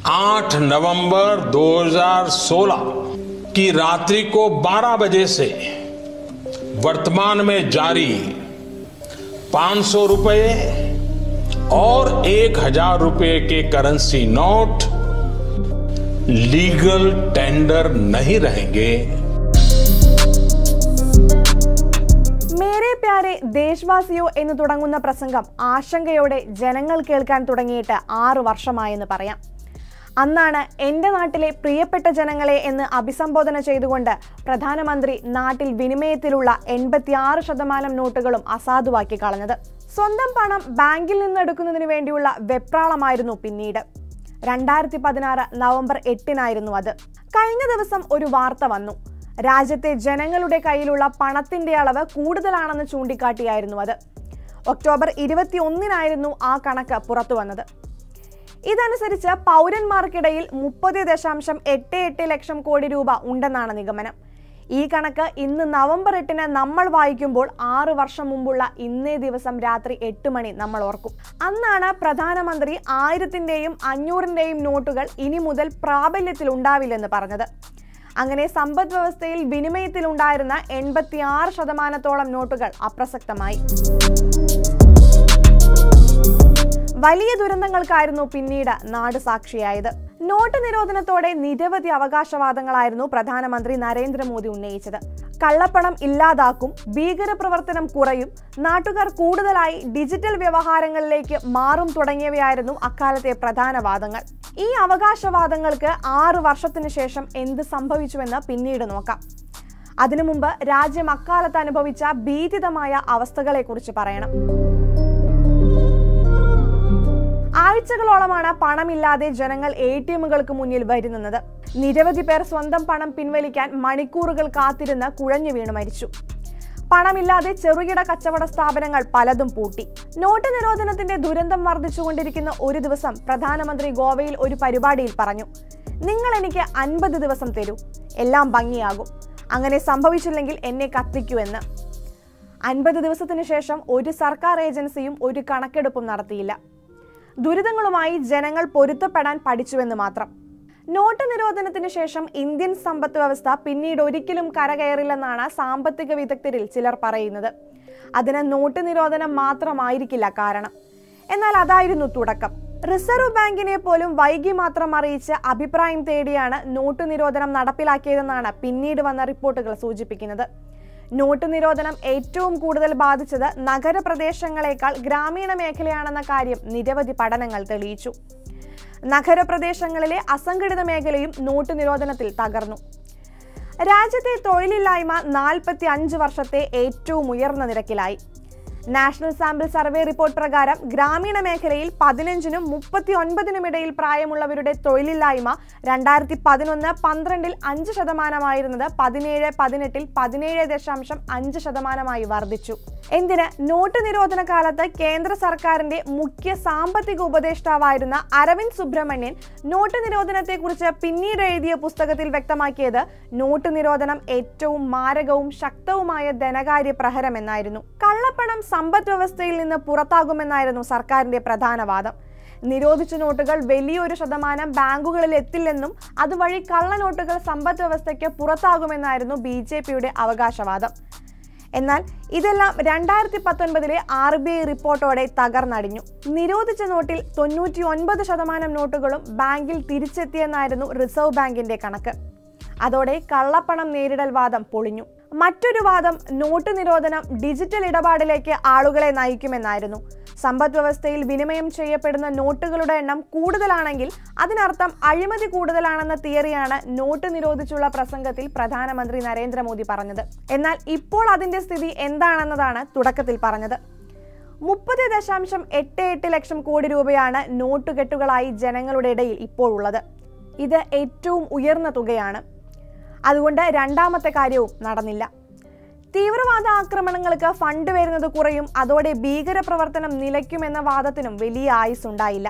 8 नवंबर 2016 की रात्रि को 12 बजे से वर्तमान में जारी 500 रुपए और 1000 रुपए के करेंसी नोट लीगल टेंडर नहीं रहेंगे മേരെ പ്യാരെ ദേശവാസിയോ എന്ന് തുടങ്ങുന്ന പ്രസംഗം ആശങ്കയോടെ ജനങ്ങൾ കേൾക്കാൻ തുടങ്ങിയിട്ട് ആറു വർഷമായെന്ന് പറയാം അന്നാണ് എൻ്റെ നാട്ടിലെ പ്രിയപ്പെട്ട ജനങ്ങളെ എന്ന് അഭിസംബോധന ചെയ്തുകൊണ്ട് പ്രധാനമന്ത്രി നാട്ടിൽ വിനിമയത്തിലുള്ള എൺപത്തിയാറ് ശതമാനം നോട്ടുകളും അസാധുവാക്കി കളഞ്ഞത് സ്വന്തം പണം ബാങ്കിൽ നിന്ന് എടുക്കുന്നതിന് വേണ്ടിയുള്ള വെപ്രാളമായിരുന്നു പിന്നീട് രണ്ടായിരത്തി പതിനാറ് നവംബർ എട്ടിനായിരുന്നു അത് കഴിഞ്ഞ ദിവസം ഒരു വാർത്ത വന്നു രാജ്യത്തെ ജനങ്ങളുടെ കയ്യിലുള്ള പണത്തിന്റെ അളവ് കൂടുതലാണെന്ന് ചൂണ്ടിക്കാട്ടിയായിരുന്നു അത് ഒക്ടോബർ ഇരുപത്തി ഒന്നിനായിരുന്നു ആ കണക്ക് പുറത്തു വന്നത് ഇതനുസരിച്ച് പൗരന്മാർക്കിടയിൽ മുപ്പത് ദശാംശം എട്ട് എട്ട് ലക്ഷം കോടി രൂപ ഉണ്ടെന്നാണ് നിഗമനം ഈ കണക്ക് ഇന്ന് നവംബർ എട്ടിന് നമ്മൾ വായിക്കുമ്പോൾ ആറു വർഷം മുമ്പുള്ള ഇന്നേ ദിവസം രാത്രി എട്ട് മണി നമ്മൾ ഓർക്കും അന്നാണ് പ്രധാനമന്ത്രി ആയിരത്തിന്റെയും അഞ്ഞൂറിന്റെയും നോട്ടുകൾ ഇനി മുതൽ പ്രാബല്യത്തിൽ ഉണ്ടാവില്ലെന്ന് പറഞ്ഞത് അങ്ങനെ സമ്പദ് വ്യവസ്ഥയിൽ വിനിമയത്തിൽ ഉണ്ടായിരുന്ന എൺപത്തിയാറ് ശതമാനത്തോളം നോട്ടുകൾ അപ്രസക്തമായി വലിയ ദുരന്തങ്ങൾക്കായിരുന്നു പിന്നീട് നാട് സാക്ഷിയായത് നോട്ട് നിരോധനത്തോടെ നിരവധി അവകാശവാദങ്ങളായിരുന്നു പ്രധാനമന്ത്രി നരേന്ദ്രമോദി ഉന്നയിച്ചത് കള്ളപ്പണം ഇല്ലാതാക്കും ഭീകരപ്രവർത്തനം കുറയും നാട്ടുകാർ കൂടുതലായി ഡിജിറ്റൽ വ്യവഹാരങ്ങളിലേക്ക് മാറും തുടങ്ങിയവയായിരുന്നു അക്കാലത്തെ പ്രധാന വാദങ്ങൾ ഈ അവകാശവാദങ്ങൾക്ക് ആറ് വർഷത്തിനു ശേഷം എന്ത് സംഭവിച്ചുവെന്ന് പിന്നീട് നോക്കാം അതിനു മുമ്പ് രാജ്യം അക്കാലത്ത് അനുഭവിച്ച ഭീതിതമായ അവസ്ഥകളെക്കുറിച്ച് പറയണം ആഴ്ചകളോളമാണ് പണമില്ലാതെ ജനങ്ങൾ എ ടി എമ്മുകൾക്ക് മുന്നിൽ വരുന്നത് നിരവധി പേർ സ്വന്തം പണം പിൻവലിക്കാൻ മണിക്കൂറുകൾ കാത്തിരുന്ന് കുഴഞ്ഞു വീണ് മരിച്ചു പണമില്ലാതെ ചെറുകിട കച്ചവട സ്ഥാപനങ്ങൾ പലതും പൂട്ടി നോട്ട് നിരോധനത്തിന്റെ ദുരന്തം വർദ്ധിച്ചുകൊണ്ടിരിക്കുന്ന ഒരു ദിവസം പ്രധാനമന്ത്രി ഗോവയിൽ ഒരു പരിപാടിയിൽ പറഞ്ഞു നിങ്ങൾ എനിക്ക് അൻപത് ദിവസം തരൂ എല്ലാം ഭംഗിയാകും അങ്ങനെ സംഭവിച്ചില്ലെങ്കിൽ എന്നെ കത്തിക്കൂ എന്ന് അൻപത് ദിവസത്തിനു ശേഷം ഒരു സർക്കാർ ഏജൻസിയും ഒരു കണക്കെടുപ്പും നടത്തിയില്ല ദുരിതങ്ങളുമായി ജനങ്ങൾ പൊരുത്തപ്പെടാൻ പഠിച്ചുവെന്ന് മാത്രം നോട്ട് നിരോധനത്തിന് ശേഷം ഇന്ത്യൻ സമ്പദ് വ്യവസ്ഥ പിന്നീട് ഒരിക്കലും കരകയറില്ലെന്നാണ് സാമ്പത്തിക വിദഗ്ധരിൽ ചിലർ പറയുന്നത് അതിന് നോട്ട് നിരോധനം മാത്രമായിരിക്കില്ല കാരണം എന്നാൽ അതായിരുന്നു തുടക്കം റിസർവ് ബാങ്കിനെ പോലും വൈകി മാത്രം അറിയിച്ച് അഭിപ്രായം തേടിയാണ് നോട്ട് നിരോധനം നടപ്പിലാക്കിയതെന്നാണ് പിന്നീട് വന്ന റിപ്പോർട്ടുകൾ സൂചിപ്പിക്കുന്നത് നോട്ട് നിരോധനം ഏറ്റവും കൂടുതൽ ബാധിച്ചത് നഗരപ്രദേശങ്ങളെക്കാൾ ഗ്രാമീണ മേഖലയാണെന്ന കാര്യം നിരവധി പഠനങ്ങൾ തെളിയിച്ചു നഗരപ്രദേശങ്ങളിലെ അസംഘടിത മേഖലയും നോട്ട് നിരോധനത്തിൽ തകർന്നു രാജ്യത്തെ തൊഴിലില്ലായ്മ നാൽപ്പത്തി അഞ്ച് വർഷത്തെ ഏറ്റവും ഉയർന്ന നിരക്കിലായി നാഷണൽ സാമ്പിൾ സർവേ റിപ്പോർട്ട് പ്രകാരം ഗ്രാമീണ മേഖലയിൽ പതിനഞ്ചിനും മുപ്പത്തി ഒൻപതിനും ഇടയിൽ പ്രായമുള്ളവരുടെ തൊഴിലില്ലായ്മ രണ്ടായിരത്തി പതിനൊന്ന് പന്ത്രണ്ടിൽ അഞ്ച് ശതമാനമായിരുന്നത് പതിനേഴ് പതിനെട്ടിൽ പതിനേഴ് ദശാംശം അഞ്ച് ശതമാനമായി വർദ്ധിച്ചു എന്തിന് നോട്ട് നിരോധന കാലത്ത് കേന്ദ്ര സർക്കാരിന്റെ മുഖ്യ സാമ്പത്തിക ഉപദേഷ്ടാവായിരുന്ന അരവിന്ദ് സുബ്രഹ്മണ്യൻ നോട്ട് നിരോധനത്തെക്കുറിച്ച് പിന്നീട് എഴുതിയ പുസ്തകത്തിൽ വ്യക്തമാക്കിയത് നോട്ട് നിരോധനം ഏറ്റവും മാരകവും ശക്തവുമായ ധനകാര്യ പ്രഹരം എന്നായിരുന്നു കള്ളപ്പണം സമ്പദ് വ്യവസ്ഥയിൽ നിന്ന് പുറത്താകുമെന്നായിരുന്നു സർക്കാരിന്റെ പ്രധാന വാദം നിരോധിച്ച നോട്ടുകൾ വലിയൊരു ശതമാനം ബാങ്കുകളിൽ എത്തില്ലെന്നും അതുവഴി കള്ളനോട്ടുകൾ സമ്പദ് വ്യവസ്ഥയ്ക്ക് പുറത്താകുമെന്നായിരുന്നു ബി ജെ പിയുടെ അവകാശവാദം എന്നാൽ ഇതെല്ലാം രണ്ടായിരത്തി പത്തൊൻപതിലെ ആർ ബി ഐ റിപ്പോർട്ടോടെ തകർന്നടിഞ്ഞു നിരോധിച്ച നോട്ടിൽ തൊണ്ണൂറ്റി ഒൻപത് ശതമാനം നോട്ടുകളും ബാങ്കിൽ തിരിച്ചെത്തിയെന്നായിരുന്നു റിസർവ് ബാങ്കിന്റെ കണക്ക് അതോടെ കള്ളപ്പണം നേരിടൽ വാദം പൊളിഞ്ഞു മറ്റൊരു വാദം നോട്ട് നിരോധനം ഡിജിറ്റൽ ഇടപാടിലേക്ക് ആളുകളെ നയിക്കുമെന്നായിരുന്നു സമ്പദ് വ്യവസ്ഥയിൽ വിനിമയം ചെയ്യപ്പെടുന്ന നോട്ടുകളുടെ എണ്ണം കൂടുതലാണെങ്കിൽ അതിനർത്ഥം അഴിമതി കൂടുതലാണെന്ന തിയറിയാണ് നോട്ട് നിരോധിച്ചുള്ള പ്രസംഗത്തിൽ പ്രധാനമന്ത്രി നരേന്ദ്രമോദി പറഞ്ഞത് എന്നാൽ ഇപ്പോൾ അതിന്റെ സ്ഥിതി എന്താണെന്നതാണ് തുടക്കത്തിൽ പറഞ്ഞത് മുപ്പത് ദശാംശം എട്ട് എട്ട് ലക്ഷം കോടി രൂപയാണ് നോട്ടുകെട്ടുകളായി ജനങ്ങളുടെ ഇടയിൽ ഇപ്പോൾ ഉള്ളത് ഇത് ഏറ്റവും ഉയർന്ന തുകയാണ് അതുകൊണ്ട് രണ്ടാമത്തെ കാര്യവും നടന്നില്ല തീവ്രവാദ ആക്രമണങ്ങൾക്ക് ഫണ്ട് വരുന്നത് കുറയും അതോടെ ഭീകരപ്രവർത്തനം നിലയ്ക്കുമെന്ന വാദത്തിനും വലിയ ആയുസ് ഉണ്ടായില്ല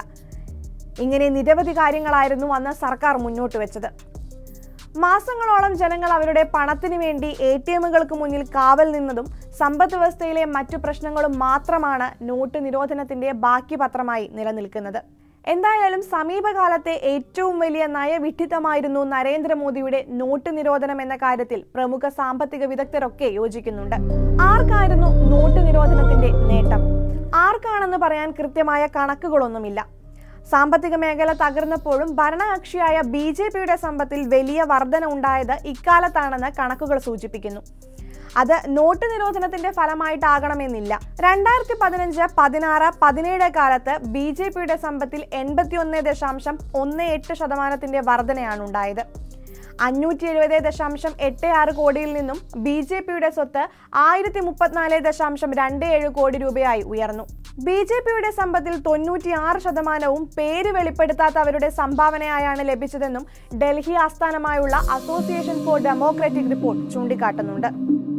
ഇങ്ങനെ നിരവധി കാര്യങ്ങളായിരുന്നു അന്ന് സർക്കാർ മുന്നോട്ട് വെച്ചത് മാസങ്ങളോളം ജനങ്ങൾ അവരുടെ പണത്തിന് വേണ്ടി എ ടി എമ്മുകൾക്ക് മുന്നിൽ കാവൽ നിന്നതും സമ്പദ് വ്യവസ്ഥയിലെ മറ്റു പ്രശ്നങ്ങളും മാത്രമാണ് നോട്ട് നിരോധനത്തിന്റെ ബാക്കി പത്രമായി നിലനിൽക്കുന്നത് എന്തായാലും സമീപകാലത്തെ ഏറ്റവും വലിയ നയവിഡ്ഢിത്തമായിരുന്നു നരേന്ദ്രമോദിയുടെ നോട്ട് നിരോധനം എന്ന കാര്യത്തിൽ പ്രമുഖ സാമ്പത്തിക വിദഗ്ധരൊക്കെ യോജിക്കുന്നുണ്ട് ആർക്കായിരുന്നു നോട്ട് നിരോധനത്തിന്റെ നേട്ടം ആർക്കാണെന്ന് പറയാൻ കൃത്യമായ കണക്കുകളൊന്നുമില്ല സാമ്പത്തിക മേഖല തകർന്നപ്പോഴും ഭരണകക്ഷിയായ ബി ജെ പിയുടെ സമ്പത്തിൽ വലിയ വർധന ഉണ്ടായത് ഇക്കാലത്താണെന്ന് കണക്കുകൾ സൂചിപ്പിക്കുന്നു അത് നോട്ട് നിരോധനത്തിന്റെ ഫലമായിട്ടാകണമെന്നില്ല രണ്ടായിരത്തി പതിനഞ്ച് പതിനാറ് പതിനേഴ് കാലത്ത് ബി ജെ പിയുടെ സമ്പത്തിൽ എൺപത്തിയൊന്ന് ദശാംശം ഒന്ന് എട്ട് ശതമാനത്തിന്റെ വർധനയാണ് ഉണ്ടായത് അഞ്ഞൂറ്റി എഴുപത് ദശാംശം എട്ട് ആറ് കോടിയിൽ നിന്നും ബി ജെ പിയുടെ സ്വത്ത് ആയിരത്തി മുപ്പത്തിനാല് ദശാംശം രണ്ട് ഏഴ് കോടി രൂപയായി ഉയർന്നു ബി ജെ പിയുടെ സമ്പത്തിൽ തൊണ്ണൂറ്റിയാറ് ശതമാനവും പേര് വെളിപ്പെടുത്താത്തവരുടെ സംഭാവനയായാണ് ലഭിച്ചതെന്നും ഡൽഹി ആസ്ഥാനമായുള്ള അസോസിയേഷൻ ഫോർ ഡെമോക്രാറ്റിക് റിപ്പോർട്ട് ചൂണ്ടിക്കാട്ടുന്നുണ്ട്